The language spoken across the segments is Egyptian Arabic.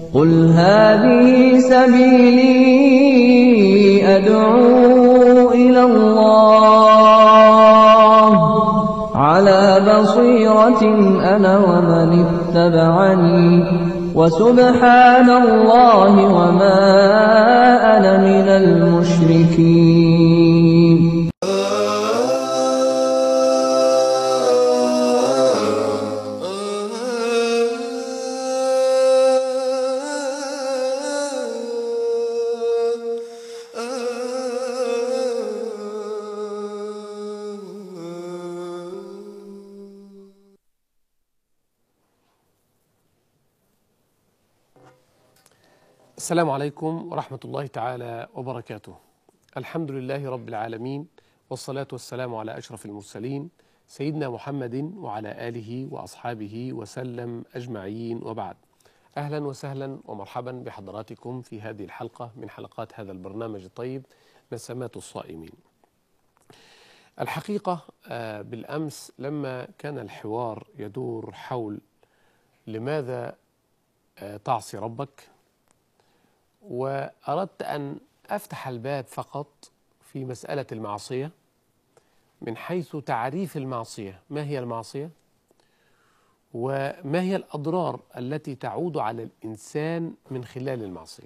قل هذه سبيلي أدعو إلى الله على بصيرة أنا ومن اتبعني وسبحان الله وما أنا من المشركين السلام عليكم ورحمة الله تعالى وبركاته الحمد لله رب العالمين والصلاة والسلام على أشرف المرسلين سيدنا محمد وعلى آله وأصحابه وسلم أجمعين وبعد أهلا وسهلا ومرحبا بحضراتكم في هذه الحلقة من حلقات هذا البرنامج الطيب نسمات الصائمين الحقيقة آه، بالأمس لما كان الحوار يدور حول لماذا آه، تعصي ربك وأردت أن أفتح الباب فقط في مسألة المعصية من حيث تعريف المعصية ما هي المعصية وما هي الأضرار التي تعود على الإنسان من خلال المعصية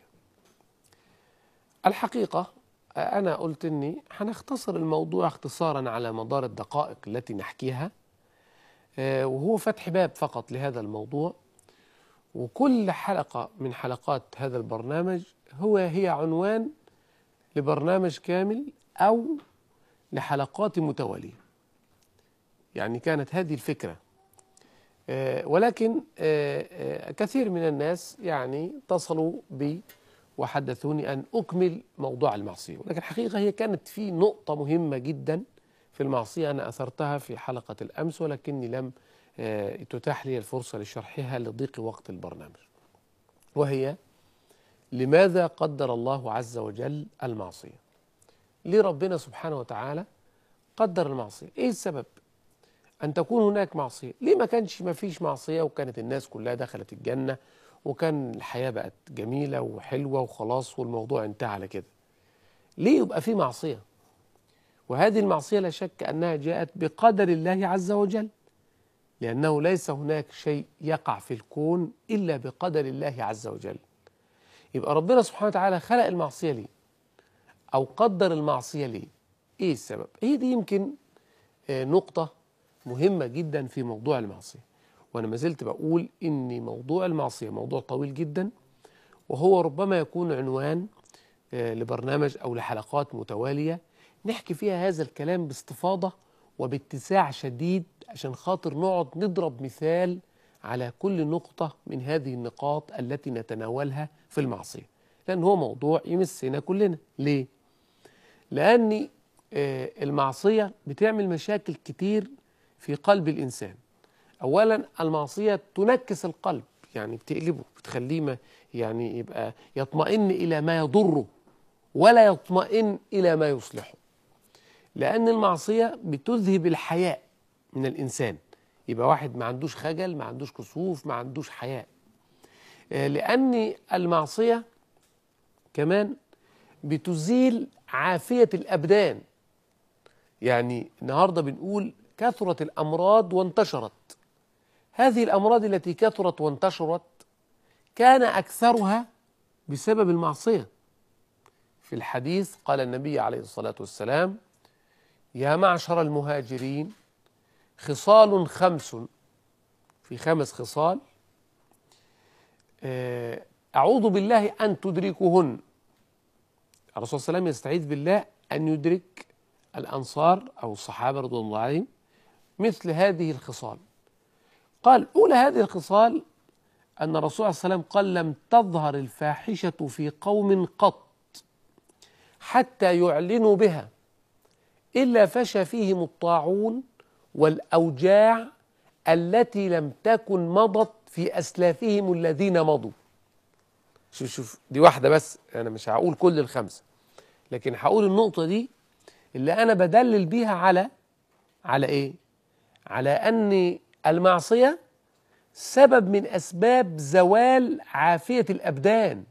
الحقيقة أنا قلت أني هنختصر الموضوع اختصارا على مدار الدقائق التي نحكيها آه، وهو فتح باب فقط لهذا الموضوع وكل حلقة من حلقات هذا البرنامج هو هي عنوان لبرنامج كامل أو لحلقات متوالية يعني كانت هذه الفكرة آه، ولكن آه، آه، كثير من الناس يعني اتصلوا بي وحدثوني أن أكمل موضوع المعصية ولكن الحقيقة هي كانت في نقطة مهمة جدا في المعصية أنا أثرتها في حلقة الأمس ولكني لم آه، تتاح لي الفرصة لشرحها لضيق وقت البرنامج وهي لماذا قدر الله عز وجل المعصية ليه ربنا سبحانه وتعالى قدر المعصية ايه السبب ان تكون هناك معصية ليه ما كانش ما فيش معصية وكانت الناس كلها دخلت الجنة وكان الحياة بقت جميلة وحلوة وخلاص والموضوع انتهى على كده ليه يبقى في معصية وهذه المعصية لا شك أنها جاءت بقدر الله عز وجل لأنه ليس هناك شيء يقع في الكون إلا بقدر الله عز وجل يبقى ربنا سبحانه وتعالى خلق المعصية ليه أو قدر المعصية ليه إيه السبب هي دي يمكن آه، نقطة مهمة جدا في موضوع المعصية وأنا ما زلت بقول إن موضوع المعصية موضوع طويل جدا وهو ربما يكون عنوان آه، لبرنامج أو لحلقات متوالية نحكي فيها هذا الكلام باستفاضة وباتساع شديد عشان خاطر نقعد نضرب مثال على كل نقطة من هذه النقاط التي نتناولها في المعصية لأن هو موضوع يمسنا كلنا ليه؟ لأن آه، المعصية بتعمل مشاكل كتير في قلب الإنسان أولا المعصية تنكس القلب يعني بتقلبه بتخليه ما- يعني يبقى يطمئن إلى ما يضره ولا يطمئن إلى ما يصلحه لأن المعصية بتذهب الحياء من الإنسان يبقى واحد ما عندوش خجل ما عندوش كسوف ما عندوش حياء آه، لأن المعصية كمان بتزيل عافية الأبدان يعني النهاردة بنقول كثرت الأمراض وانتشرت هذه الأمراض التي كثرت وانتشرت كان أكثرها بسبب المعصية في الحديث قال النبي عليه الصلاة والسلام يا معشر المهاجرين خصال خمس في خمس خصال آه، أعوذ بالله أن تدركهن الرسول صلى الله عليه وسلم يستعيذ بالله أن يدرك الأنصار أو الصحابة رضوان الله عليهم مثل هذه الخصال قال أولى هذه الخصال أن الرسول صلى الله عليه وسلم قال لم تظهر الفاحشة في قوم قط حتى يعلنوا بها إلا فشى فيهم الطاعون والأوجاع التي لم تكن مضت في أسلافهم الذين مضوا شوف شوف دي واحدة بس أنا مش هقول كل الخمسة لكن هقول النقطة دي اللي أنا بدلل بيها على على إيه؟ على أن المعصية سبب من أسباب زوال عافية الأبدان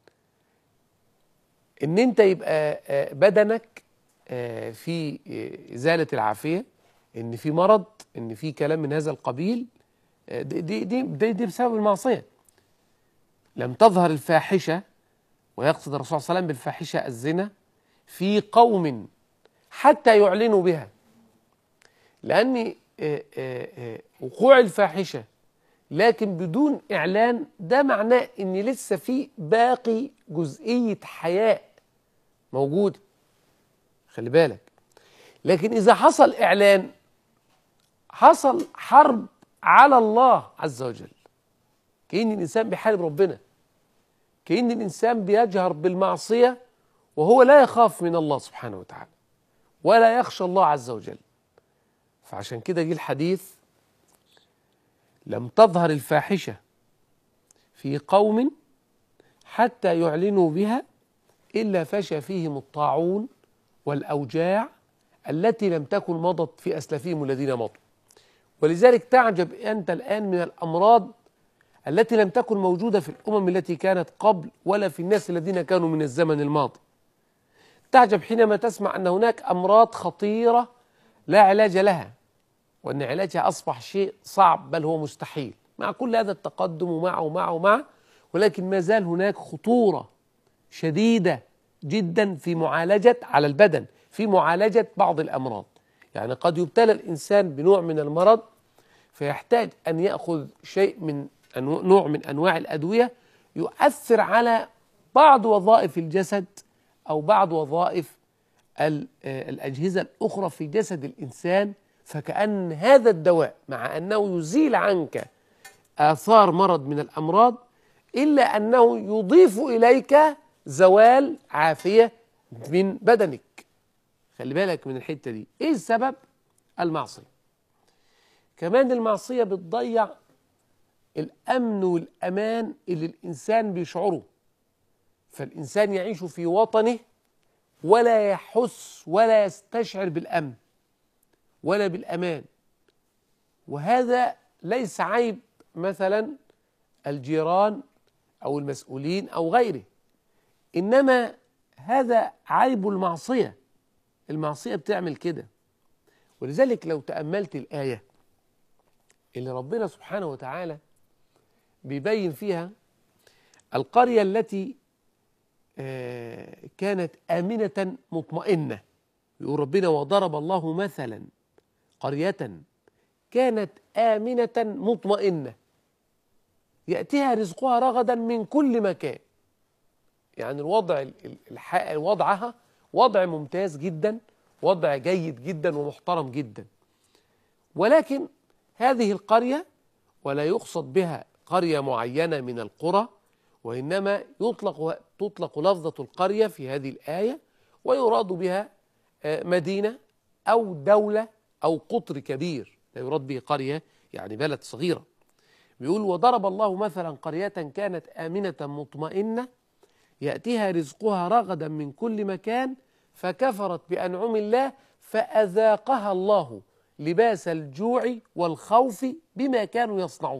إن أنت يبقى آه، بدنك آه، في آه، إزالة العافية إن في مرض إن في كلام من هذا القبيل آه، دي, دي, دي, دي, دي بسبب المعصية لم تظهر الفاحشة ويقصد الرسول صلى الله عليه وسلم بالفاحشة الزنا في قوم حتى يعلنوا بها لأن آه، آه، آه، وقوع الفاحشة لكن بدون إعلان ده معناه إن لسه في باقي جزئية حياء موجودة خلي بالك لكن إذا حصل إعلان حصل حرب على الله عز وجل كأن الإنسان بيحارب ربنا كأن الإنسان بيجهر بالمعصية وهو لا يخاف من الله سبحانه وتعالى ولا يخشى الله عز وجل فعشان كده جه الحديث لم تظهر الفاحشة في قوم حتى يعلنوا بها إلا فشى فيهم الطاعون والأوجاع التي لم تكن مضت في أسلافهم الذين مضوا ولذلك تعجب أنت الآن من الأمراض التي لم تكن موجودة في الأمم التي كانت قبل ولا في الناس الذين كانوا من الزمن الماضي تعجب حينما تسمع أن هناك أمراض خطيرة لا علاج لها وأن علاجها أصبح شيء صعب بل هو مستحيل مع كل هذا التقدم ومعه ومعه ومعه ولكن ما زال هناك خطورة شديدة جدا في معالجة على البدن في معالجة بعض الأمراض يعني قد يبتلى الإنسان بنوع من المرض فيحتاج أن يأخذ شيء من أنو... نوع من أنواع الأدوية يؤثر على بعض وظائف الجسد أو بعض وظائف ال- آه، الأجهزة الأخرى في جسد الإنسان فكأن هذا الدواء مع أنه يزيل عنك آثار مرض من الأمراض إلا أنه يضيف إليك زوال عافية من بدنك خلي بالك من الحتة دي إيه السبب؟ المعصية كمان المعصية بتضيع الأمن والأمان اللي الإنسان بيشعره فالإنسان يعيش في وطنه ولا يحس ولا يستشعر بالأمن ولا بالأمان وهذا ليس عيب مثلا الجيران أو المسؤولين أو غيره إنما هذا عيب المعصية المعصية بتعمل كده ولذلك لو تأملت الآية اللي ربنا سبحانه وتعالى بيبين فيها القرية التي آه، كانت آمنة مطمئنة يقول ربنا وضرب الله مثلا قرية كانت آمنة مطمئنة يأتيها رزقها رغدا من كل مكان يعني الوضع ال- ال- الح- وضعها وضع ممتاز جدا وضع جيد جدا ومحترم جدا ولكن هذه القرية ولا يقصد بها قرية معينة من القرى وإنما يطلق تطلق لفظة القرية في هذه الآية ويراد بها آه، مدينة أو دولة أو قطر كبير لا يراد به قرية يعني بلد صغيرة بيقول وضرب الله مثلا قرية كانت آمنة مطمئنة يأتيها رزقها رغدا من كل مكان فكفرت بأنعم الله فأذاقها الله لباس الجوع والخوف بما كانوا يصنعون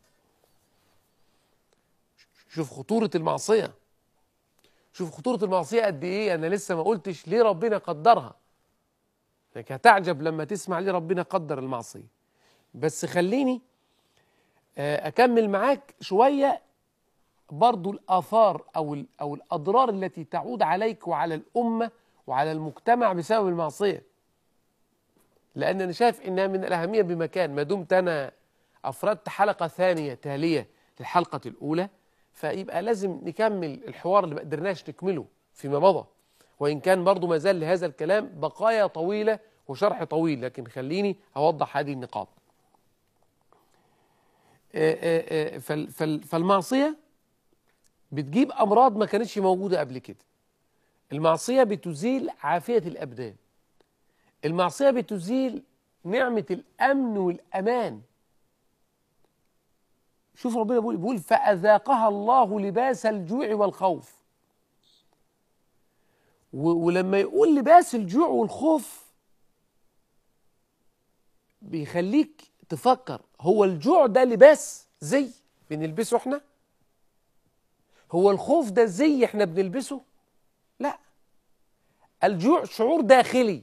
شوف خطورة المعصية شوف خطورة المعصية قد إيه أنا لسه ما قلتش ليه ربنا قدرها لك هتعجب لما تسمع ليه ربنا قدر المعصية بس خليني آه، أكمل معاك شوية برضو الآثار أو ال- أو الأضرار التي تعود عليك وعلى الأمة وعلى المجتمع بسبب المعصية لأن أنا شايف إنها من الأهمية بمكان ما دمت أنا أفردت حلقة ثانية تالية للحلقة الأولى فيبقى لازم نكمل الحوار اللي ما قدرناش نكمله فيما مضى وإن كان برضو ما زال لهذا الكلام بقايا طويلة وشرح طويل لكن خليني أوضح هذه النقاط آه، آه، آه، فال- فال- فالمعصية بتجيب أمراض ما كانتش موجودة قبل كده المعصية بتزيل عافية الأبدان المعصية بتزيل نعمة الأمن والأمان شوف ربنا بيقول بيقول فأذاقها الله لباس الجوع والخوف و- ولما يقول لباس الجوع والخوف بيخليك تفكر هو الجوع ده لباس زي بنلبسه احنا هو الخوف ده زي احنا بنلبسه لا الجوع شعور داخلي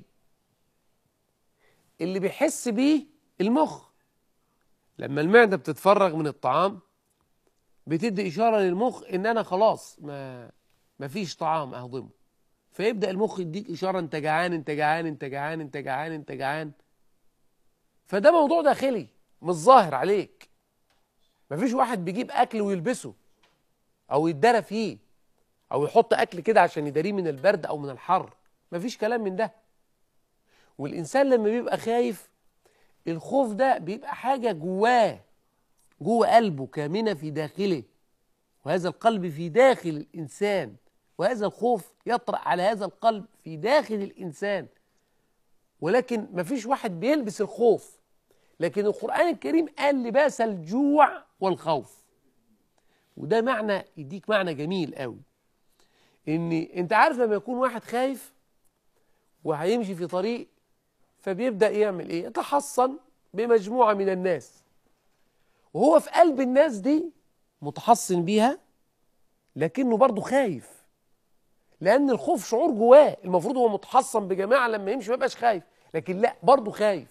اللي بيحس بيه المخ لما المعدة بتتفرغ من الطعام بتدي إشارة للمخ إن أنا خلاص ما ما فيش طعام أهضمه فيبدأ المخ يديك إشارة أنت جعان أنت جعان أنت جعان أنت جعان أنت جعان فده موضوع داخلي مش ظاهر عليك مفيش واحد بيجيب أكل ويلبسه أو يتدرى فيه أو يحط أكل كده عشان يداريه من البرد أو من الحر مفيش كلام من ده والإنسان لما بيبقى خايف الخوف ده بيبقى حاجة جواه جوه قلبه كامنة في داخله وهذا القلب في داخل الإنسان وهذا الخوف يطرأ على هذا القلب في داخل الإنسان ولكن مفيش واحد بيلبس الخوف لكن القرآن الكريم قال لباس الجوع والخوف وده معنى يديك معنى جميل قوي ان انت عارف لما يكون واحد خايف وهيمشي في طريق فبيبدأ يعمل ايه يتحصن بمجموعة من الناس وهو في قلب الناس دي متحصن بيها لكنه برضه خايف لأن الخوف شعور جواه المفروض هو متحصن بجماعة لما يمشي ما يبقاش خايف لكن لا برضه خايف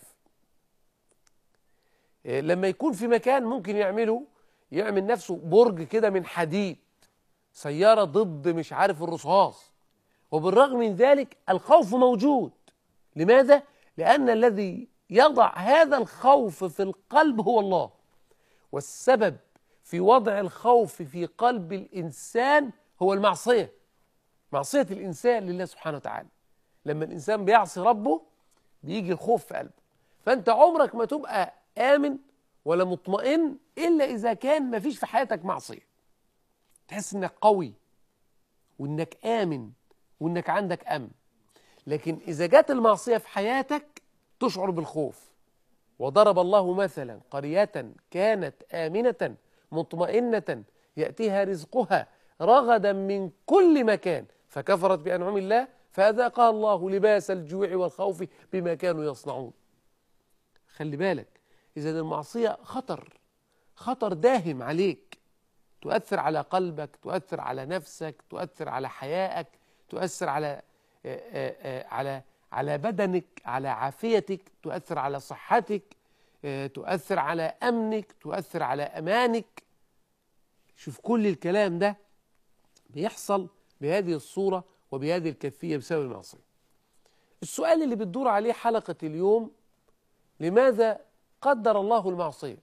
إيه، لما يكون في مكان ممكن يعمله يعمل نفسه برج كده من حديد سيارة ضد مش عارف الرصاص وبالرغم من ذلك الخوف موجود لماذا؟ لأن الذي يضع هذا الخوف في القلب هو الله والسبب في وضع الخوف في قلب الإنسان هو المعصية معصية الإنسان لله سبحانه وتعالى لما الإنسان بيعصي ربه بيجي الخوف في قلبه فأنت عمرك ما تبقى آمن ولا مطمئن إلا إذا كان ما فيش في حياتك معصية تحس إنك قوي وإنك آمن وإنك عندك أمن لكن إذا جت المعصية في حياتك تشعر بالخوف وضرب الله مثلا قرية كانت آمنة مطمئنة يأتيها رزقها رغدا من كل مكان فكفرت بأنعم الله فأذاقها الله لباس الجوع والخوف بما كانوا يصنعون خلي بالك إذا المعصية خطر خطر داهم عليك تؤثر على قلبك تؤثر على نفسك تؤثر على حيائك تؤثر على آه، آه، آه، على على بدنك على عافيتك تؤثر على صحتك تؤثر على أمنك تؤثر على أمانك شوف كل الكلام ده بيحصل بهذه الصورة وبهذه الكيفية بسبب المعصية السؤال اللي بتدور عليه حلقة اليوم لماذا قدر الله المعصية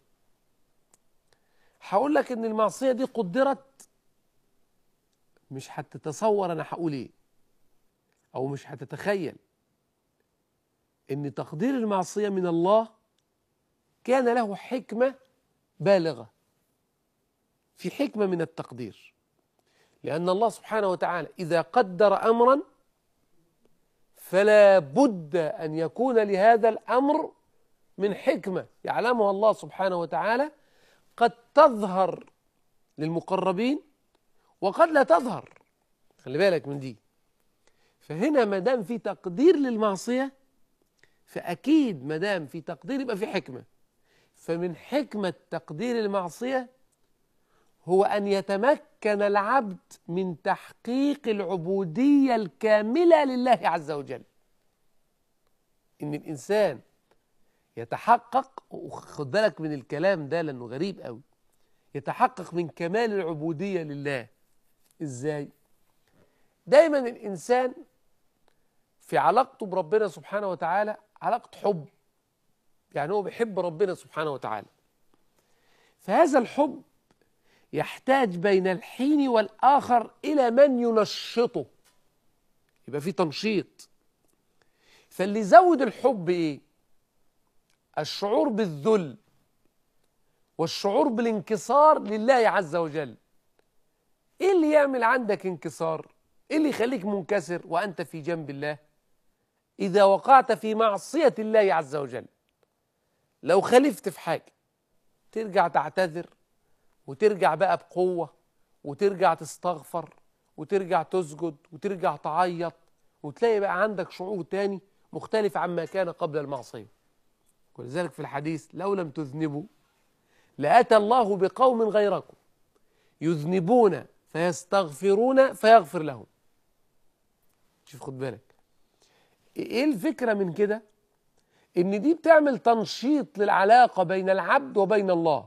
هقول لك ان المعصية دي قدرت مش هتتصور انا هقول ايه او مش هتتخيل ان تقدير المعصية من الله كان له حكمة بالغة في حكمة من التقدير لأن الله سبحانه وتعالى إذا قدر أمرا فلا بد أن يكون لهذا الأمر من حكمة يعلمها الله سبحانه وتعالى قد تظهر للمقربين وقد لا تظهر خلي بالك من دي فهنا ما دام في تقدير للمعصية فأكيد ما دام في تقدير يبقى في حكمة فمن حكمة تقدير المعصية هو أن يتمكن العبد من تحقيق العبودية الكاملة لله عز وجل إن الإنسان يتحقق وخد بالك من الكلام ده لأنه غريب قوي يتحقق من كمال العبودية لله إزاي؟ دايما الإنسان في علاقته بربنا سبحانه وتعالى علاقة حب يعني هو بيحب ربنا سبحانه وتعالى فهذا الحب يحتاج بين الحين والآخر إلى من ينشطه يبقى في تنشيط فاللي يزود الحب إيه الشعور بالذل والشعور بالانكسار لله عز وجل ايه اللي يعمل عندك انكسار ايه اللي يخليك منكسر وانت في جنب الله اذا وقعت في معصية الله عز وجل لو خلفت في حاجة ترجع تعتذر وترجع بقى بقوة وترجع تستغفر وترجع تسجد وترجع تعيط وتلاقي بقى عندك شعور تاني مختلف عما كان قبل المعصية ولذلك في الحديث لو لم تذنبوا لأتى الله بقوم غيركم يذنبون فيستغفرون فيغفر لهم شوف خد بالك ايه الفكرة من كده ان دي بتعمل تنشيط للعلاقة بين العبد وبين الله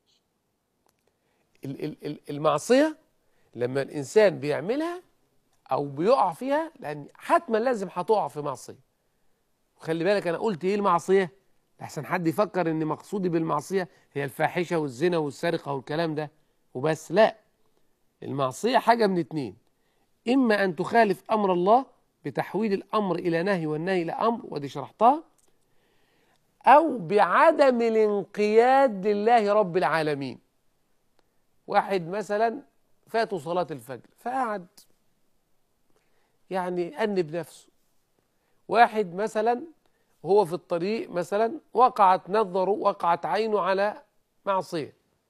ال- ال- ال- المعصية لما الإنسان بيعملها أو بيقع فيها لأن حتما لازم هتقع في معصية وخلي بالك أنا قلت إيه المعصية لحسن حد يفكر إن مقصودي بالمعصية هي الفاحشة والزنا والسرقة والكلام ده وبس لا المعصية حاجة من اتنين إما أن تخالف أمر الله بتحويل الأمر إلى نهي والنهي إلى أمر ودي شرحتها أو بعدم الانقياد لله رب العالمين واحد مثلا فاته صلاة الفجر فقعد يعني أنب نفسه واحد مثلا هو في الطريق مثلا وقعت نظره وقعت عينه على معصية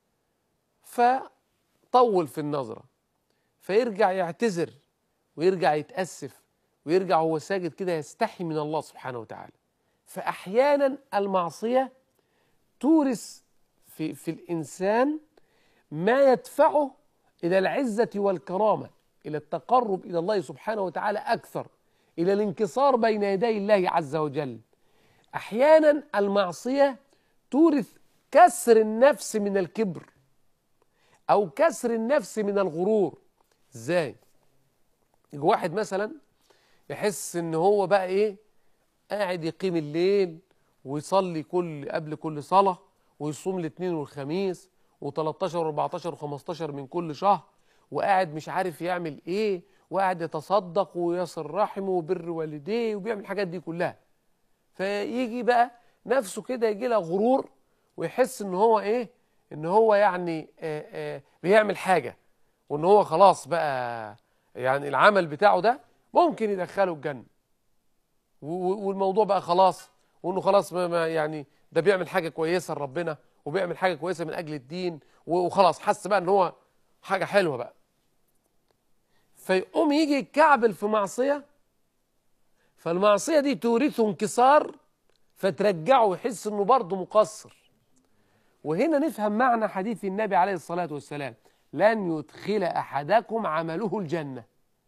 فطول في النظرة فيرجع يعتذر ويرجع يتأسف ويرجع وهو ساجد كده يستحي من الله سبحانه وتعالى فأحيانا المعصية تورث في, في الإنسان ما يدفعه إلى العزة والكرامة إلى التقرب إلى الله سبحانه وتعالى أكثر إلى الانكسار بين يدي الله عز وجل أحيانا المعصية تورث كسر النفس من الكبر أو كسر النفس من الغرور إزاي؟ يجي واحد مثلا يحس إن هو بقى إيه قاعد يقيم الليل ويصلي كل قبل كل صلاة ويصوم الاثنين والخميس و13 و14 و15 من كل شهر وقاعد مش عارف يعمل ايه وقاعد يتصدق ويصل رحمه وبر والديه وبيعمل الحاجات دي كلها فيجي بقى نفسه كده يجي لها غرور ويحس ان هو ايه ان هو يعني آآ آآ بيعمل حاجة وان هو خلاص بقى يعني العمل بتاعه ده ممكن يدخله الجنة والموضوع بقى خلاص وانه خلاص ما ما يعني ده بيعمل حاجة كويسة لربنا وبيعمل حاجة كويسة من أجل الدين وخلاص حس بقى ان هو حاجة حلوة بقى فيقوم يجي يتكعبل في معصية فالمعصية دي تورثه انكسار فترجعه يحس انه برضه مقصر وهنا نفهم معنى حديث النبي عليه الصلاة والسلام لن يدخل أحدكم عمله الجنة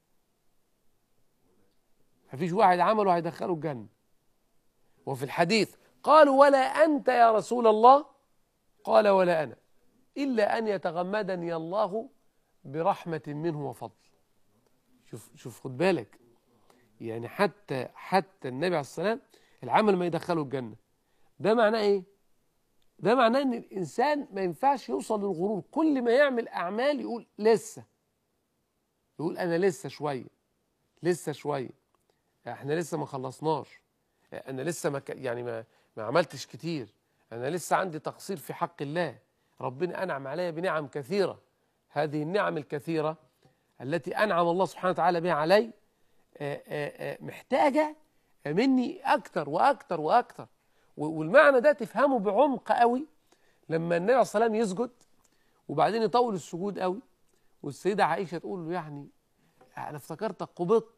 مفيش واحد عمله هيدخله الجنة وفي الحديث قالوا ولا أنت يا رسول الله قال ولا أنا إلا أن يتغمدني الله برحمة منه وفضل شوف شوف خد بالك يعني حتى حتى النبي عليه الصلاة والسلام العمل ما يدخله الجنة ده معناه إيه؟ ده معناه إن الإنسان ما ينفعش يوصل للغرور كل ما يعمل أعمال يقول لسه يقول أنا لسه شوية لسه شوية احنا لسه ما خلصناش انا لسه ما ك... يعني ما ما عملتش كتير انا لسه عندي تقصير في حق الله ربنا انعم علي بنعم كثيره هذه النعم الكثيره التي انعم الله سبحانه وتعالى بها علي آآ آآ محتاجه مني اكتر واكتر واكتر والمعنى ده تفهمه بعمق قوي لما النبي عليه الصلاه والسلام يسجد وبعدين يطول السجود قوي والسيده عائشه تقول له يعني انا افتكرتك قبضت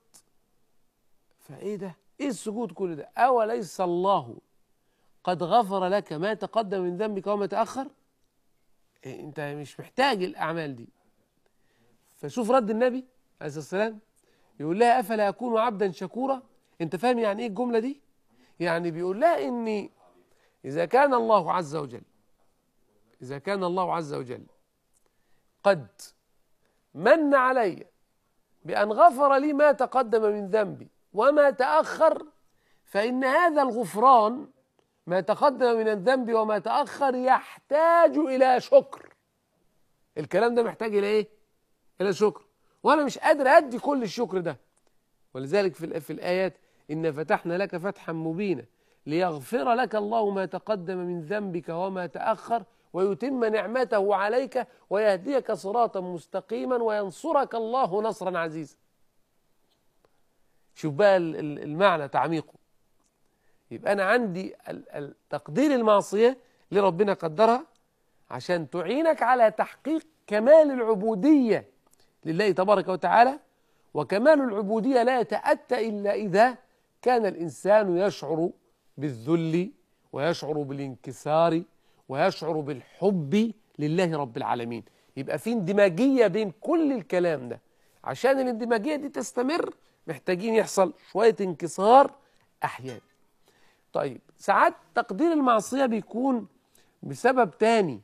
فايه ده ايه السجود كل ده اوليس الله قد غفر لك ما تقدم من ذنبك وما تاخر إيه انت مش محتاج الاعمال دي فشوف رد النبي عليه الصلاه والسلام يقول لها افلا اكون عبدا شكورا انت فاهم يعني ايه الجمله دي يعني بيقول لها اني اذا كان الله عز وجل اذا كان الله عز وجل قد من علي بان غفر لي ما تقدم من ذنبي وما تأخر فإن هذا الغفران ما تقدم من الذنب وما تأخر يحتاج إلى شكر الكلام ده محتاج إلى إيه؟ إلى شكر وأنا مش قادر أدي كل الشكر ده ولذلك في, في الآيات إن فتحنا لك فتحا مبينا ليغفر لك الله ما تقدم من ذنبك وما تأخر ويتم نعمته عليك ويهديك صراطا مستقيما وينصرك الله نصرا عزيزا شوف بقى المعنى تعميقه يبقى أنا عندي تقدير المعصية اللي ربنا قدرها عشان تعينك على تحقيق كمال العبودية لله تبارك وتعالى وكمال العبودية لا يتأتى إلا إذا كان الإنسان يشعر بالذل ويشعر بالانكسار ويشعر بالحب لله رب العالمين يبقى في اندماجية بين كل الكلام ده عشان الاندماجية دي تستمر محتاجين يحصل شوية انكسار أحيانا طيب ساعات تقدير المعصية بيكون بسبب تاني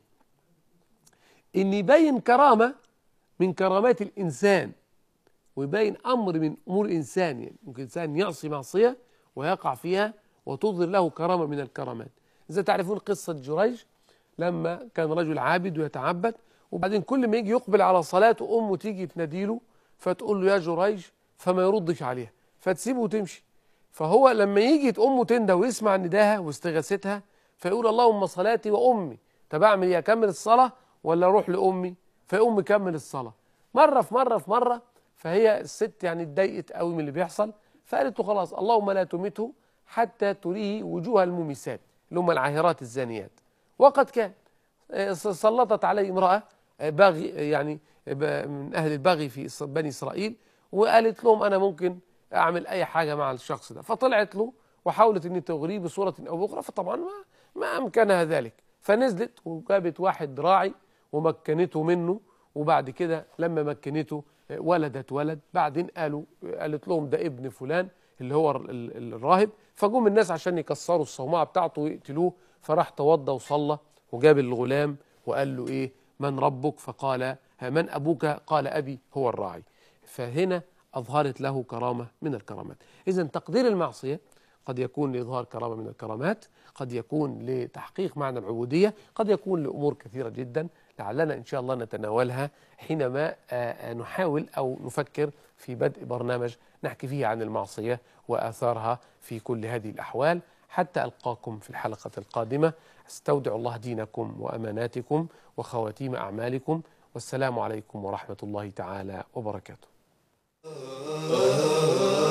ان يبين كرامة من كرامات الإنسان ويبين أمر من أمور الإنسان يعني ممكن إنسان يعصي معصية ويقع فيها وتظهر له كرامة من الكرامات إذا تعرفون قصة جريج لما كان رجل عابد ويتعبد وبعدين كل ما يجي يقبل على صلاته أمه تيجي تناديله فتقول له يا جريج فما يردش عليها فتسيبه وتمشي فهو لما يجي أمه تندى ويسمع نداها واستغاثتها فيقول اللهم صلاتي وأمي طب أعمل إيه أكمل الصلاة ولا أروح لأمي فيقوم مكمل الصلاة مرة في مرة في مرة فهي الست يعني اتضايقت قوي من اللي بيحصل فقالت له خلاص اللهم لا تمته حتى تريه وجوه المميسات اللي هم العاهرات الزانيات وقد كان سلطت عليه امرأة باغي يعني من أهل البغي في بني إسرائيل وقالت لهم أنا ممكن أعمل أي حاجة مع الشخص ده فطلعت له وحاولت أن تغريه بصورة أو بأخرى فطبعا ما, ما أمكنها ذلك فنزلت وجابت واحد راعي ومكنته منه وبعد كده لما مكنته ولدت ولد بعدين قالوا قالت لهم ده ابن فلان اللي هو الراهب فجم الناس عشان يكسروا الصومعه بتاعته ويقتلوه فراح توضى وصلى وجاب الغلام وقال له ايه من ربك فقال من ابوك قال ابي هو الراعي فهنا اظهرت له كرامه من الكرامات اذا تقدير المعصيه قد يكون لإظهار كرامة من الكرامات قد يكون لتحقيق معنى العبودية قد يكون لأمور كثيرة جدا لعلنا إن شاء الله نتناولها حينما نحاول أو نفكر في بدء برنامج نحكي فيه عن المعصية وآثارها في كل هذه الأحوال حتى ألقاكم في الحلقة القادمة استودع الله دينكم وأماناتكم وخواتيم أعمالكم والسلام عليكم ورحمة الله تعالى وبركاته